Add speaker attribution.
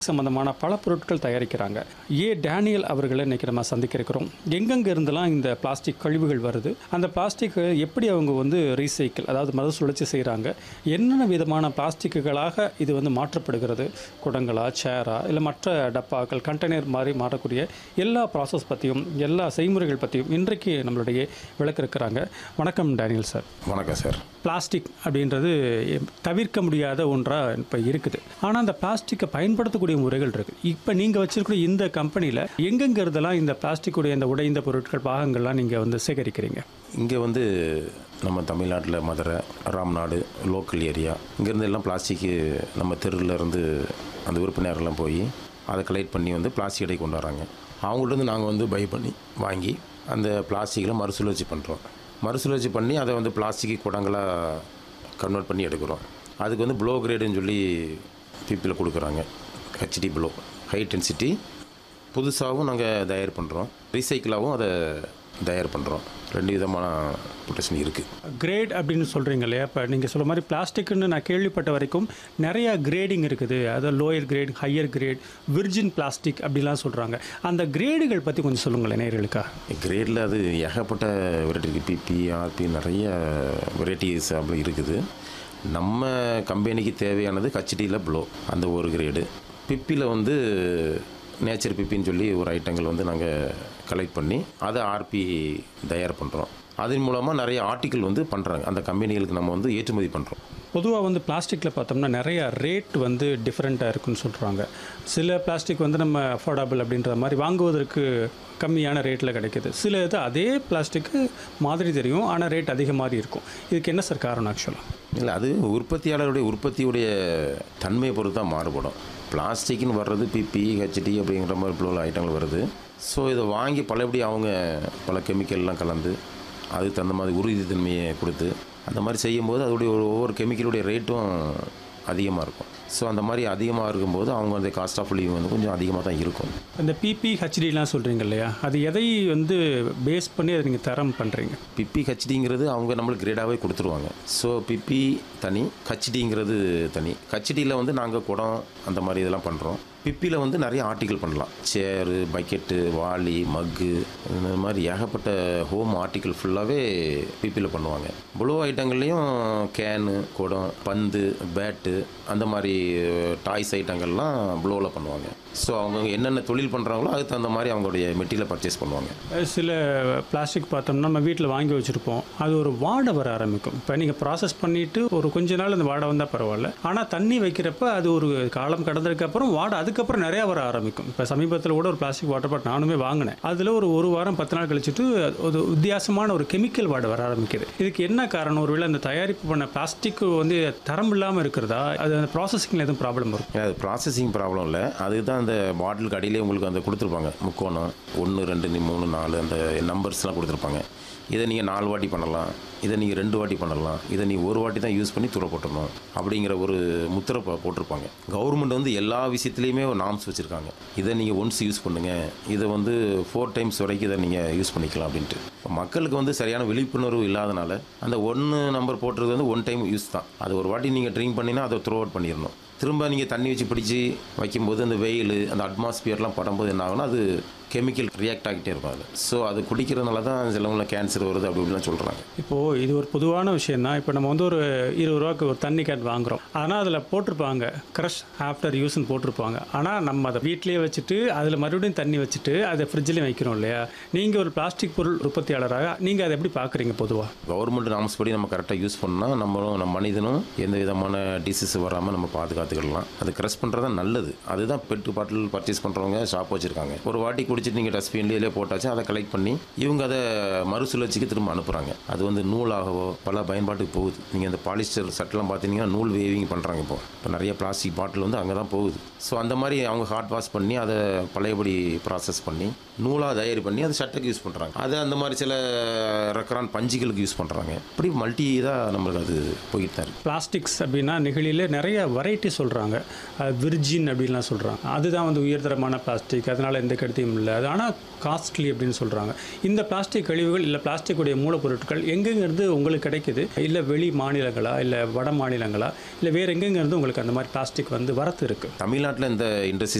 Speaker 1: சம்பந்தமான பல பொருட்கள் தயாரிக்கிறாங்க ஏ டேனியல் அவர்களை இன்னைக்கு நம்ம சந்திக்க இருக்கிறோம் எங்கெங்க இருந்தெல்லாம் இந்த பிளாஸ்டிக் கழிவுகள் வருது அந்த பிளாஸ்டிக் எப்படி அவங்க வந்து ரீசைக்கிள் அதாவது மறுசுழற்சி செய்கிறாங்க என்னென்ன விதமான பிளாஸ்டிக்குகளாக இது வந்து மாற்றப்படுகிறது குடங்களா சேரா இல்லை மற்ற டப்பாக்கள் கண்டெய்னர் மாதிரி மாறக்கூடிய எல்லா ப்ராசஸ் பற்றியும் எல்லா செய்முறைகள் பற்றியும் இன்றைக்கு நம்மளுடைய விளக்க இருக்கிறாங்க வணக்கம் டேனியல் சார்
Speaker 2: வணக்கம் சார்
Speaker 1: பிளாஸ்டிக் அப்படின்றது தவிர்க்க முடியாத ஒன்றாக இப்போ இருக்குது ஆனால் அந்த பிளாஸ்டிக்கை பயன்படுத்தக்கூடிய முறைகள் இருக்குது இப்போ நீங்கள் வச்சிருக்கிற இந்த கம்பெனியில் எங்கெங்க இருந்தெல்லாம் இந்த பிளாஸ்டிக்குடைய இந்த உடைந்த பொருட்கள் பாகங்கள்லாம் நீங்கள் வந்து சேகரிக்கிறீங்க
Speaker 2: இங்கே வந்து நம்ம தமிழ்நாட்டில் மதுரை ராம்நாடு லோக்கல் ஏரியா இங்கேருந்து எல்லாம் பிளாஸ்டிக்கு நம்ம தெருவில் இருந்து அந்த உறுப்பினரெல்லாம் போய் அதை கலெக்ட் பண்ணி வந்து பிளாஸ்டிக் கடை கொண்டு வராங்க அவங்கள்ட்ட இருந்து நாங்கள் வந்து பை பண்ணி வாங்கி அந்த பிளாஸ்டிக்கில் மறுசுழற்சி பண்ணுறோம் மறுசுழற்சி பண்ணி அதை வந்து பிளாஸ்டிக் குடங்களாக கன்வெர்ட் பண்ணி எடுக்கிறோம் அதுக்கு வந்து ப்ளோ கிரேடுன்னு சொல்லி பிபியில் கொடுக்குறாங்க ஹெச்டி ப்ளோ ஹை டென்சிட்டி புதுசாகவும் நாங்கள் தயார் பண்ணுறோம் ரீசைக்கிளாகவும் அதை தயார் பண்ணுறோம் ரெண்டு விதமான ப்ரொடெக்ஷன் இருக்குது
Speaker 1: கிரேட் அப்படின்னு சொல்கிறீங்க இல்லையா இப்போ நீங்கள் சொல்ல மாதிரி பிளாஸ்டிக்னு நான் கேள்விப்பட்ட வரைக்கும் நிறையா கிரேடிங் இருக்குது அதாவது lower grade higher grade virgin plastic அப்படிலாம் சொல்கிறாங்க அந்த கிரேடுகள் பற்றி கொஞ்சம் சொல்லுங்களேன் நேர்களுக்கா
Speaker 2: கிரேடில் அது ஏகப்பட்ட வெரைட்டி இருக்குது பிபி ஆர்பி நிறைய வெரைட்டிஸ் அப்படி இருக்குது நம்ம கம்பெனிக்கு தேவையானது ஹச்டியில் ப்ளோ அந்த ஒரு கிரேடு பிப்பியில் வந்து நேச்சர் பிப்பின்னு சொல்லி ஒரு ஐட்டங்கள் வந்து நாங்கள் கலெக்ட் பண்ணி அதை ஆர்பி தயார் பண்ணுறோம் அதன் மூலமாக நிறைய ஆர்டிக்கல் வந்து பண்ணுறாங்க அந்த கம்பெனிகளுக்கு நம்ம வந்து ஏற்றுமதி பண்ணுறோம்
Speaker 1: பொதுவாக வந்து பிளாஸ்டிக்கில் பார்த்தோம்னா நிறைய ரேட் வந்து டிஃப்ரெண்ட்டாக இருக்குன்னு சொல்கிறாங்க சில பிளாஸ்டிக் வந்து நம்ம அஃபோர்டபுள் அப்படின்ற மாதிரி வாங்குவதற்கு கம்மியான ரேட்டில் கிடைக்குது சில இது அதே பிளாஸ்டிக்கு மாதிரி தெரியும் ஆனால் ரேட் அதிகமாக இருக்கும் இதுக்கு என்ன சார் காரணம் ஆக்சுவலாக
Speaker 2: இல்லை அது உற்பத்தியாளருடைய உற்பத்தியுடைய தன்மையை பொறுத்து தான் மாறுபடும் பிளாஸ்டிக்னு வர்றது பிபி ஹெச்டி அப்படிங்கிற மாதிரி இப்போ உள்ள ஐட்டங்கள் வருது ஸோ இதை வாங்கி பலபடி அவங்க பல கெமிக்கல்லாம் கலந்து அதுக்கு தகுந்த மாதிரி உறுதித்தன்மையை கொடுத்து அந்த மாதிரி செய்யும்போது அதோடைய ஒரு ஒவ்வொரு கெமிக்கலுடைய ரேட்டும் அதிகமாக இருக்கும் ஸோ அந்த மாதிரி அதிகமாக இருக்கும்போது அவங்க அந்த காஸ்ட் ஆஃப் லிவிங் வந்து கொஞ்சம் அதிகமாக தான் இருக்கும்
Speaker 1: இந்த பிபி ஹெச்டிலாம் சொல்கிறீங்க இல்லையா அது எதை வந்து பேஸ் பண்ணி அதை நீங்கள் தரம் பண்ணுறீங்க
Speaker 2: பிப்பி ஹச்டிங்கிறது அவங்க நம்மளுக்கு கிரேடாகவே கொடுத்துருவாங்க ஸோ பிப்பி தனி ஹச்டிங்கிறது தனி ஹச்டியில் வந்து நாங்கள் குடம் அந்த மாதிரி இதெல்லாம் பண்ணுறோம் பிப்பியில் வந்து நிறைய ஆர்டிக்கல் பண்ணலாம் சேரு பக்கெட்டு வாளி மக்கு இந்த மாதிரி ஏகப்பட்ட ஹோம் ஆர்டிக்கல் ஃபுல்லாகவே பிப்பியில் பண்ணுவாங்க ப்ளூ ஐட்டங்கள்லேயும் கேனு குடம் பந்து பேட்டு அந்த மாதிரி டாய்ஸ் ஐட்டங்கள்லாம் ப்ளூவில் பண்ணுவாங்க ஸோ அவங்க என்னென்ன தொழில் பண்ணுறாங்களோ அதுக்கு தகுந்த மாதிரி அவங்களுடைய மெட்டீரியலை பர்ச்சேஸ் பண்ணுவாங்க
Speaker 1: சில பிளாஸ்டிக் பார்த்தோம்னா நம்ம வீட்டில் வாங்கி வச்சுருப்போம் அது ஒரு வாடை வர ஆரம்பிக்கும் இப்போ நீங்கள் ப்ராசஸ் பண்ணிவிட்டு ஒரு கொஞ்ச நாள் அந்த வாடை வந்தால் பரவாயில்ல ஆனால் தண்ணி வைக்கிறப்ப அது ஒரு காலம் கடந்ததுக்கப்புறம் வாடை அதுக்கப்புறம் நிறையா வர ஆரம்பிக்கும் இப்போ சமீபத்தில் கூட ஒரு பிளாஸ்டிக் வாட்டர் பாட்டில் நானுமே வாங்கினேன் அதில் ஒரு ஒரு வாரம் பத்து நாள் கழிச்சிட்டு ஒரு வித்தியாசமான ஒரு கெமிக்கல் வாடை வர ஆரம்பிக்குது இதுக்கு என்ன காரணம் ஒருவேளை அந்த தயாரிப்பு பண்ண பிளாஸ்டிக் வந்து தரம் இல்லாமல் இருக்கிறதா அது அந்த ப்ராசஸிங்கில் எதுவும் ப்ராப்ளம் இருக்கும்
Speaker 2: ஏன்னா அது ப்ராசஸிங் ப்ராப்ளம் இல்லை அதுக்கு தான் அந்த பாட்டிலுக்கு அடியிலே உங்களுக்கு அந்த கொடுத்துருப்பாங்க முக்கோணம் ஒன்று ரெண்டு நீ மூணு நாலு அந்த நம்பர்ஸ்லாம் கொடுத்துருப்பாங்க இதை நீங்கள் நாலு வாட்டி பண்ணலாம் இதை நீங்கள் ரெண்டு வாட்டி பண்ணலாம் இதை நீ ஒரு வாட்டி தான் யூஸ் பண்ணி தூர போட்டுடணும் அப்படிங்கிற ஒரு முத்திரை போ- போட்டிருப்பாங்க கவர்மெண்ட் வந்து எல்லா விஷயத்துலையுமே ஒரு நாம்ஸ் வச்சுருக்காங்க இதை நீங்கள் ஒன்ஸ் யூஸ் பண்ணுங்கள் இதை வந்து ஃபோர் டைம்ஸ் வரைக்கும் இதை நீங்கள் யூஸ் பண்ணிக்கலாம் அப்படின்ட்டு இப்ப மக்களுக்கு வந்து சரியான விழிப்புணர்வு இல்லாதனால அந்த ஒன்று நம்பர் போட்டிருக்கிறது வந்து ஒன் டைம் யூஸ் தான் அது ஒரு வாட்டி நீங்கள் ட்ரிங்க் பண்ணினா அதை த்ரோ அவுட் பண்ணிடணும் திரும்ப நீங்கள் தண்ணி வச்சு பிடிச்சி வைக்கும்போது அந்த வெயில் அந்த அட்மாஸ்பியர்லாம் படும்போது என்ன ஆகும்னா அது கெமிக்கல் ரியாக்ட் ஆகிட்டே இருக்கும் அது ஸோ அது குடிக்கிறதுனால தான் சிலவங்கள கேன்சர் வருது அப்படி இப்படிலாம் சொல்கிறாங்க
Speaker 1: இப்போது இது ஒரு பொதுவான விஷயம் தான் இப்போ நம்ம வந்து ஒரு இருபது ரூபாய்க்கு ஒரு தண்ணி கேன் வாங்குறோம் ஆனால் அதில் போட்டிருப்பாங்க க்ரஷ் ஆஃப்டர் யூஸ்னு போட்டிருப்பாங்க ஆனால் நம்ம அதை வீட்டிலேயே வச்சுட்டு அதில் மறுபடியும் தண்ணி வச்சுட்டு அதை ஃப்ரிட்ஜ்லேயும் வைக்கிறோம் இல்லையா நீங்கள் ஒரு பிளாஸ்டிக் பொருள் உற்பத்தியாளராக நீங்கள் அதை எப்படி பார்க்குறீங்க பொதுவாக
Speaker 2: கவர்மெண்ட் நாம்ஸ் படி நம்ம கரெக்டாக யூஸ் பண்ணால் நம்மளும் நம்ம மனிதனும் எந்த விதமான டிசீஸ் வராமல் நம்ம பாதுகாத்துக்கலாம் அது க்ரஷ் பண்ணுறது தான் நல்லது அதுதான் பெட்டு பாட்டில் பர்ச்சேஸ் பண்ணுறவங்க ஷாப் வச்சுருக்காங்க ஒரு வாட்டி குடிச்சிட்டு நீங்கள் டஸ்ட்பின்லேயே போட்டாச்சு அதை கலெக்ட் பண்ணி இவங்க அதை மறுசுழற்சிக்கு திரும்ப அனுப்புகிறாங்க அது வந்து நூலாகவோ பல பயன்பாட்டுக்கு போகுது நீங்கள் இந்த பாலிஸ்டர் சட்டெல்லாம் பார்த்தீங்கன்னா நூல் வேவிங் பண்ணுறாங்க இப்போ இப்போ நிறைய பிளாஸ்டிக் பாட்டில் வந்து அங்கே தான் போகுது ஸோ அந்த மாதிரி அவங்க ஹாட் வாஷ் பண்ணி அதை பழையபடி ப்ராசஸ் பண்ணி நூலாக தயார் பண்ணி அதை சட்டைக்கு யூஸ் பண்ணுறாங்க அது அந்த மாதிரி சில ரெக்கரான் பஞ்சுகளுக்கு யூஸ் பண்ணுறாங்க இப்படி மல்டி இதாக நம்மளுக்கு அது போயிட்டு தான் இருக்கு
Speaker 1: பிளாஸ்டிக்ஸ் அப்படின்னா நெகிழியில் நிறைய வெரைட்டி சொல்கிறாங்க விர்ஜின் அப்படின்லாம் சொல்கிறாங்க அதுதான் வந்து உயர்தரமான பிளாஸ்டிக் அதனால் எந்த கருத்தையும் இல்லை இல்லை அது ஆனால் காஸ்ட்லி அப்படின்னு சொல்கிறாங்க இந்த பிளாஸ்டிக் கழிவுகள் இல்லை பிளாஸ்டிக்குடைய மூலப்பொருட்கள் எங்கெங்கிருந்து உங்களுக்கு கிடைக்குது இல்லை வெளி மாநிலங்களா இல்லை வட மாநிலங்களா இல்லை வேறு எங்கெங்கிருந்து உங்களுக்கு அந்த மாதிரி பிளாஸ்டிக் வந்து வரத்து இருக்குது
Speaker 2: தமிழ்நாட்டில் இந்த இண்டஸ்ட்ரி